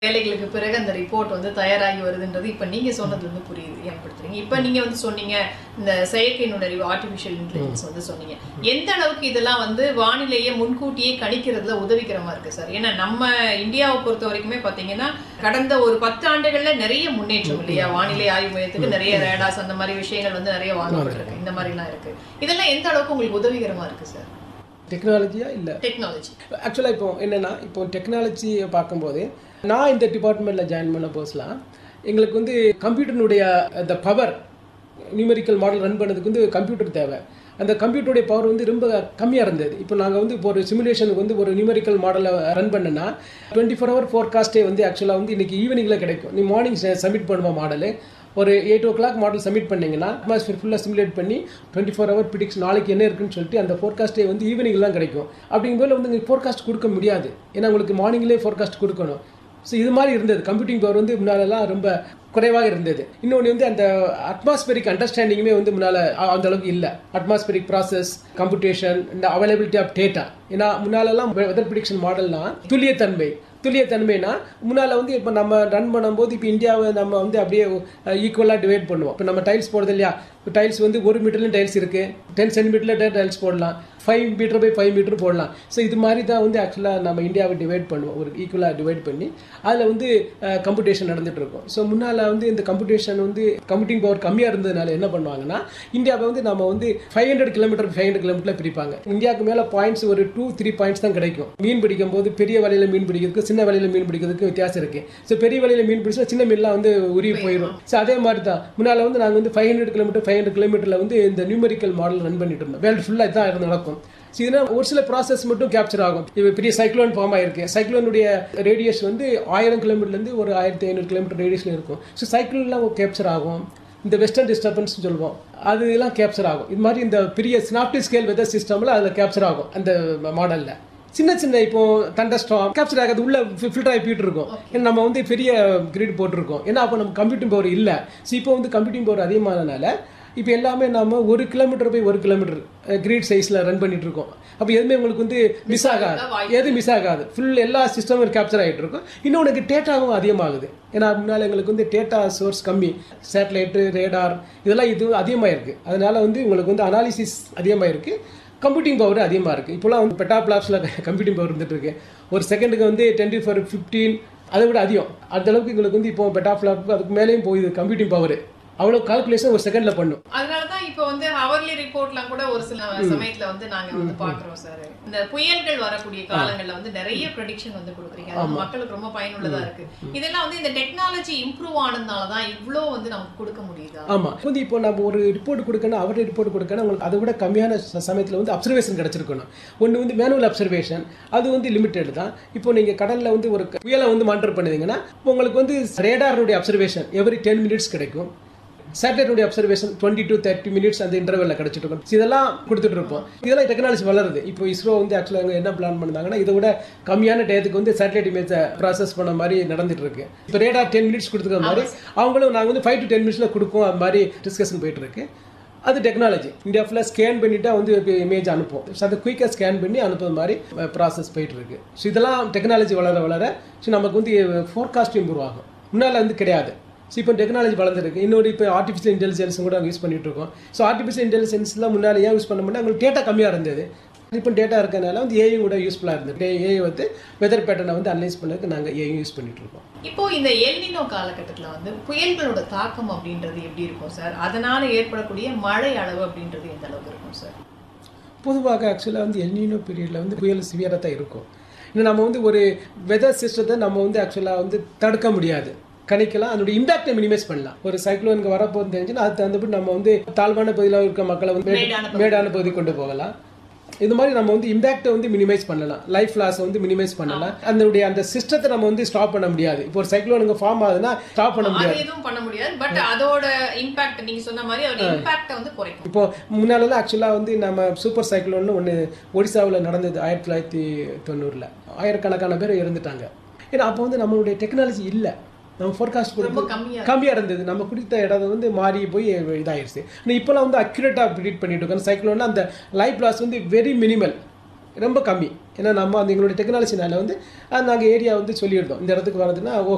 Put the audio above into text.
வேலைகளுக்கு பிறகு அந்த ரிப்போர்ட் வந்து தயாராகி வருதுன்றது இப்ப நீங்க சொன்னதுல இருந்து புரியுது ஏற்படுத்துறீங்க இப்ப நீங்க வந்து சொன்னீங்க இந்த செயற்கை நுண்ணறிவு ஆர்டிபிஷியல் இன்டெலிஜென்ஸ் வந்து சொன்னீங்க எந்த அளவுக்கு இதெல்லாம் வந்து வானிலையை முன்கூட்டியே கணிக்கிறதுல உதவிகரமா இருக்கு சார் ஏன்னா நம்ம இந்தியாவை பொறுத்த வரைக்குமே பாத்தீங்கன்னா கடந்த ஒரு பத்து ஆண்டுகள்ல நிறைய முன்னேற்றம் இல்லையா வானிலை ஆய்வு மையத்துக்கு நிறைய ரேடாஸ் அந்த மாதிரி விஷயங்கள் வந்து நிறைய வாங்கப்பட்டிருக்கு இந்த மாதிரிலாம் இருக்கு இதெல்லாம் எந்த அளவுக்கு உங்களுக்கு உதவிகரமா இருக்கு சார் டெக்னாலஜியா இல்லை டெக்னாலஜி ஆக்சுவலாக இப்போ என்னென்னா இப்போ டெக்னாலஜியை பார்க்கும்போது நான் இந்த டிபார்ட்மெண்ட்டில் ஜாயின் பண்ண போஸ்லாம் எங்களுக்கு வந்து கம்ப்யூட்டரினுடைய அந்த பவர் நியூமெரிக்கல் மாடல் ரன் பண்ணதுக்கு வந்து கம்ப்யூட்டர் தேவை அந்த கம்ப்யூட்டருடைய பவர் வந்து ரொம்ப கம்மியாக இருந்தது இப்போ நாங்கள் வந்து இப்போ ஒரு சிமுலேஷனுக்கு வந்து ஒரு நியூமெரிக்கல் மாடலை ரன் பண்ணனா டுவெண்ட்டி ஃபோர் ஹவர் ஃபோர்காஸ்ட்டே வந்து ஆக்சுவலாக வந்து இன்றைக்கி ஈவினிங்கில் கிடைக்கும் நீ மார்னிங் சப்மிட் பண்ணுவோம் மாடலு ஒரு eight o'clock model submit பண்ணீங்கன்னா அட்மாஸ்பியர் ஃபுல்லாக சிமுலேட் பண்ணி டுவெண்ட்டி ஃபோர் ஹவர் ப்ரிடிக்ஸ் நாளைக்கு என்ன இருக்குன்னு சொல்லிட்டு அந்த ஃபோர்காஸ்ட்டே வந்து ஈவினிங் தான் கிடைக்கும் அப்படிங்கும்போது வந்து உங்களுக்கு ஃபோர்காஸ்ட் கொடுக்க முடியாது ஏன்னா உங்களுக்கு மார்னிங்லேயே ஃபோர்காஸ்ட் கொடுக்கணும் ஸோ இது மாதிரி இருந்தது கம்ப்யூட்டிங் பவர் வந்து முன்னாலெல்லாம் ரொம்ப குறைவாக இருந்தது இன்னொன்று வந்து அந்த அட்மாஸ்பரிக் அண்டர்ஸ்டாண்டிங்குமே வந்து முன்னால் அந்த அளவுக்கு இல்லை அட்மாஸ்பரிக் ப்ராசஸ் கம்ப்யூட்டேஷன் இந்த அவைலபிலிட்டி ஆஃப் டேட்டா ஏன்னா முன்னாலெல்லாம் வெதர் ப்ரிடிக்ஷன் மாடல்னால் துல்லியத்தன்மை துல்லியத்தன்மைனா முன்னால் வந்து இப்போ நம்ம ரன் பண்ணும்போது இப்போ இந்தியாவை நம்ம வந்து அப்படியே ஈக்குவலாக டிவைட் பண்ணுவோம் இப்போ நம்ம டைல்ஸ் போடுறது இல்லையா இப்போ டைல்ஸ் வந்து ஒரு மீட்டர்லையும் டைல்ஸ் இருக்குது டென் சென்டிமீட்டரில் டைல்ஸ் போடலாம் five metre by five metre போடலாம் ஸோ இது மாதிரி தான் வந்து ஆக்சுவலாக நம்ம இந்தியாவை டிவைட் பண்ணுவோம் ஒரு ஈக்குவலாக டிவைட் பண்ணி அதில் வந்து கம்ப்யூட்டேஷன் நடந்துட்டு இருக்கும் ஸோ முன்னால் வந்து இந்த கம்ப்யூட்டேஷன் வந்து கம்ப்யூட்டிங் பவர் கம்மியாக இருந்ததுனால என்ன பண்ணுவாங்கன்னா இந்தியாவை வந்து நம்ம வந்து five hundred kilometre five hundred kilometre பிரிப்பாங்க இந்தியாவுக்கு மேலே பாயிண்ட்ஸ் ஒரு டூ த்ரீ பாயிண்ட்ஸ் தான் கிடைக்கும் மீன் பிடிக்கும் போது பெரிய வலையில் மீன் பிடிக்கிறதுக்கு சின்ன வலையில் மீன் பிடிக்கிறதுக்கு வித்தியாசம் இருக்குது ஸோ பெரிய வலையில் மீன் பிடிச்சா சின்ன மீன்லாம் வந்து உருவி போயிடும் ஸோ அதே மாதிரி தான் முன்னால் வந்து நாங்கள் வந்து five hundred kilometre five hundred கிலோமீட்டரில் வந்து இந்த நியூமெரிக்கல் மாடல் ரன் பண்ணிட்டு இருந்தோம் வேர்ல்டு ஃபுல்லாக இதான் இருந்து நடக்கும் ஸோ இதனால் ஒரு சில ப்ராசஸ் மட்டும் கேப்சர் ஆகும் இப்போ பெரிய சைக்ளோன் ஃபார்ம் ஆயிருக்கு சைக்ளோனுடைய ரேடியஸ் வந்து ஆயிரம் கிலோமீட்டர்லேருந்து ஒரு ஆயிரத்தி ஐநூறு கிலோமீட்டர் ரேடியஸில் இருக்கும் ஸோ சைக்ளோன்லாம் கேப்சர் ஆகும் இந்த வெஸ்டர்ன் டிஸ்டர்பன்ஸ் சொல்லுவோம் அது எல்லாம் கேப்சர் ஆகும் இது மாதிரி இந்த பெரிய ஸ்னாப்டி ஸ்கேல் வெதர் சிஸ்டமில் அதில் கேப்சர் ஆகும் அந்த மாடலில் சின்ன சின்ன இப்போ தண்டஸ்டாம் கேப்சர் ஆகாது உள்ள ஃபில்டர் ஆகி போயிட்டு இருக்கும் ஏன்னா நம்ம வந்து பெரிய கிரிட் போட்டிருக்கோம் ஏன்னா அப்போ நம்ம கம்ப்யூட்டிங் பவர் இல்லை ஸோ இப்போ வந்து கம்ப்யூட்டிங் பவர் அதிகமானதுனால இப்போ எல்லாமே நாம ஒரு கிலோமீட்டர் போய் ஒரு கிலோமீட்டர் கிரீட் சைஸில் ரன் பண்ணிட்டு இருக்கோம் அப்போ எதுவுமே உங்களுக்கு வந்து மிஸ் ஆகாது எது மிஸ் ஆகாது ஃபுல் எல்லா சிஸ்டமும் கேப்சர் ஆகிட்டு இருக்கும் இன்னொன்று டேட்டாவும் அதிகமாகுது ஏன்னா முன்னால் எங்களுக்கு வந்து டேட்டா சோர்ஸ் கம்மி சேட்டலைட்டு ரேடார் இதெல்லாம் இது அதிகமாக இருக்குது அதனால வந்து உங்களுக்கு வந்து அனாலிசிஸ் அதிகமாக இருக்குது கம்ப்யூட்டிங் பவர் அதிகமாக இருக்குது இப்போலாம் வந்து பெட்டா பிளாப்ஸில் கம்ப்யூட்டிங் பவர் இருந்துட்டு இருக்கு ஒரு செகண்டுக்கு வந்து டுவெண்ட்டி ஃபோர் ஃபிஃப்டீன் அதை விட அதிகம் அந்த அளவுக்கு எங்களுக்கு வந்து இப்போ பெட்டா பிளாப் அதுக்கு மேலேயும் போகுது கம்ப்யூட்டிங் பவர் அவ்வளோ கால்குலேஷன் ஒரு செகண்டில் பண்ணும் அதனாலதான் இப்ப வந்து ஹவர்லி ரிப்போர்ட்லாம் கூட ஒரு சில சமயத்துல வந்து நாங்க வந்து பாக்குறோம் சார் இந்த புயல்கள் வரக்கூடிய காலங்கள்ல வந்து நிறைய ப்ரெடிக்ஷன் வந்து கொடுக்குறீங்க அது மக்களுக்கு ரொம்ப பயனுள்ளதா இருக்கு இதெல்லாம் வந்து இந்த டெக்னாலஜி இம்ப்ரூவ் ஆனதுனால தான் இவ்ளோ வந்து நமக்கு கொடுக்க முடியுதா ஆமாம் வந்து இப்போ நம்ம ஒரு ரிப்போர்ட் கொடுக்கணும் அவருடைய ரிப்போர்ட் கொடுக்கணும் உங்களுக்கு அதை விட கம்மியான ச- சமயத்தில் வந்து அப்சர்வேஷன் கிடச்சிருக்கணும் ஒன்று வந்து மேனுவல் அப்சர்வேஷன் அது வந்து லிமிட்டெட் தான் இப்போ நீங்கள் கடலில் வந்து ஒரு புயலை வந்து மானிட்டர் பண்ணுவீங்கன்னா இப்போ உங்களுக்கு வந்து ரேடாருடைய அப்சர்வேஷன் எவ்ரி டென் மினிட்ஸ் கிடைக்கும் சேட்டலைட்டுடைய observation twenty to thirty minutes அந்த இன்டர்வெல்ல கிடைச்சிட்டு இருக்கும் So இதெல்லாம் கொடுத்துட்டு இருப்போம் இதெல்லாம் டெக்னாலஜி வளருது இப்போ இஸ்ரோ வந்து ஆக்சுவலாக என்ன பிளான் பண்ணாங்கன்னா இதை விட கம்மியான டயத்துக்கு வந்து சேட்டலைட் இமேஜை ப்ராசஸ் பண்ண மாதிரி நடந்துட்டு இருக்கு இப்போ ரேடா டென் மினிட்ஸ் கொடுத்துக்கிற மாதிரி அவங்களும் நாங்கள் வந்து ஃபைவ் டு டென் மினிட்ஸில் கொடுப்போம் அது மாதிரி டிஸ்கஷன் போயிட்டு இருக்கு அது டெக்னாலஜி இந்தியா ஃபுல்லாக ஸ்கேன் பண்ணிட்டா வந்து இமேஜ் அனுப்பும் ஸோ அதை குயிக்காக ஸ்கேன் பண்ணி அனுப்புற மாதிரி ப்ராசஸ் போயிட்டு இருக்கு ஸோ இதெல்லாம் டெக்னாலஜி வளர வளர ஸோ நமக்கு வந்து ஃபோர்காஸ்ட் இம்ப்ரூவ் ஆகும் முன்னால் வந்து கிடையாது ஸோ இப்போ டெக்னாலஜி வளர்ந்துருக்கு இன்னொரு இப்போ ஆர்டிஃபிஷியல் இன்டெலிஜென்ஸ் கூட நாங்கள் யூஸ் பண்ணிட்டு இருக்கோம் ஸோ ஆர்டிஃபிஷியல் இன்டெலிஜென்ஸ்லாம் முன்னாடி ஏன் யூஸ் பண்ண முடியாது உங்களுக்கு டேட்டா கம்மியாக இருந்தது இப்போ டேட்டா இருக்கனால வந்து ஏஐ கூட யூஸ்ஃபுல்லாக இருந்தது ஏஐ வந்து வெதர் பேட்டர்னை வந்து அனலைஸ் பண்ணதுக்கு நாங்கள் ஏஐ யூஸ் பண்ணிட்டு இருக்கோம் இப்போ இந்த எல்னினோ காலகட்டத்துல வந்து புயல்களோட தாக்கம் அப்படின்றது எப்படி இருக்கும் சார் அதனால ஏற்படக்கூடிய மழை அளவு அப்படின்றது எந்த அளவுக்கு இருக்கும் சார் பொதுவாக ஆக்சுவலாக வந்து எல்னினோ பீரியடில் வந்து புயல் சிவியராக தான் இருக்கும் இன்னும் நம்ம வந்து ஒரு வெதர் சிஸ்டத்தை நம்ம வந்து ஆக்சுவலாக வந்து தடுக்க முடியாது கணிக்கலாம் அதனுடைய இம்பாக்டை மினிமைஸ் பண்ணலாம் ஒரு சைக்ளோனுக்கு வரப்போகுது தெரிஞ்சுன்னா அது தகுந்தபடி நம்ம வந்து தாழ்வான பகுதியில் இருக்க மக்களை வந்து மேடான மேடு- மேடான பகுதி கொண்டு போகலாம் இது மாதிரி நம்ம வந்து இம்பாக்டை வந்து மினிமைஸ் பண்ணலாம் லைஃப் லாஸை வந்து மினிமைஸ் பண்ணலாம் அதனுடைய அந்த சிஸ்டத்தை நம்ம வந்து ஸ்டாப் பண்ண முடியாது இப்போ ஒரு சைக்ளோனுக்கு ஃபார்ம் ஆகுதுன்னா ஸ்டாப் பண்ண முடியாது அது எதுவும் பண்ண முடியாது பட் அதோட இம்பாக்ட் நீங்க சொன்ன மாதிரி அதோட இம்பாக்ட வந்து குறைக்கும் இப்போ முன்னாலலாம் ஆக்சுவலாக வந்து நம்ம சூப்பர் சைக்ளோன்னு ஒன்று ஒடிசாவில் நடந்தது ஆயிரத்தி தொள்ளாயிரத்தி தொண்ணூறில் ஆயிரக்கணக்கான பேர் இறந்துட்டாங்க ஏன்னா அப்போ வந்து நம்மளுடைய டெக்னாலஜி இல்லை நம்ம ஃபோர்காஸ்ட் ரொம்ப கொடுத்து கம்மியா கம்மியாக இருந்தது நம்ம கொடுத்த இடம் வந்து மாறி போய் இதாயிருச்சு ஆனால் இப்போலாம் வந்து அக்யூரேட்டாக ப்ரிடிக்ட் பண்ணிட்டு இருக்கோம் சைக்ளோன்னா அந்த லைஃப் லாஸ் வந்து வெரி மினிமல் ரொம்ப கம்மி ஏன்னா நம்ம அந்த எங்களுடைய டெக்னாலஜினால வந்து நாங்கள் ஏரியா வந்து சொல்லியிருந்தோம் இந்த இடத்துக்கு வரதுன்னா ஓ